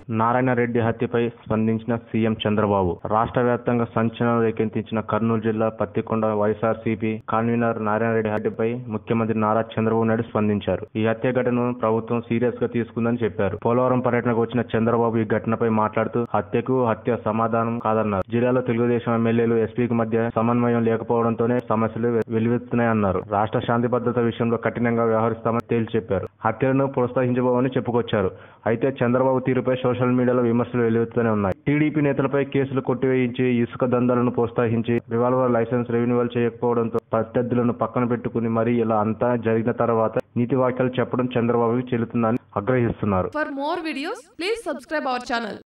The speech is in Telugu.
నారాయణ రెడ్డి హత్యపై స్పందించిన సీఎం చంద్రబాబు రాష్ట్ర వ్యాప్తంగా సంచలనం రేకెత్తించిన కర్నూలు జిల్లా పత్తికొండ వైఎస్ఆర్సీపీ కన్వీనర్ నారాయణ రెడ్డి హత్యపై ముఖ్యమంత్రి నారా చంద్రబాబు నాయుడు స్పందించారు ఈ హత్య ఘటనను ప్రభుత్వం సీరియస్ గా తీసుకుందని చెప్పారు పోలవరం పర్యటనకు వచ్చిన చంద్రబాబు ఈ ఘటనపై మాట్లాడుతూ హత్యకు హత్య సమాధానం కాదన్నారు జిల్లాలో తెలుగుదేశం ఎమ్మెల్యేలు ఎస్పీకి మధ్య సమన్వయం లేకపోవడంతోనే సమస్యలు వెల్లువెత్తున్నాయన్నారు రాష్ట్ర శాంతి భద్రత విషయంలో కఠినంగా వ్యవహరిస్తామని తేల్చి చెప్పారు హత్యలను ప్రోత్సహించబోమని చెప్పుకొచ్చారు అయితే చంద్రబాబు తీరుపై సోషల్ మీడియాలో విమర్శలు వెల్లువెత్తుతూనే ఉన్నాయి టీడీపీ నేతలపై కేసులు కొట్టివేయించి ఇసుక దందాలను ప్రోత్సహించి రివాల్వర్ లైసెన్స్ రెన్యువల్ చేయకపోవడంతో ప్రత్యర్థులను పక్కన పెట్టుకుని మరీ ఇలా అంతా జరిగిన తర్వాత నీతి వాక్యాలు చెప్పడం చంద్రబాబుకి చెల్లుతుందని ఆగ్రహిస్తున్నారు For more videos, please subscribe our channel.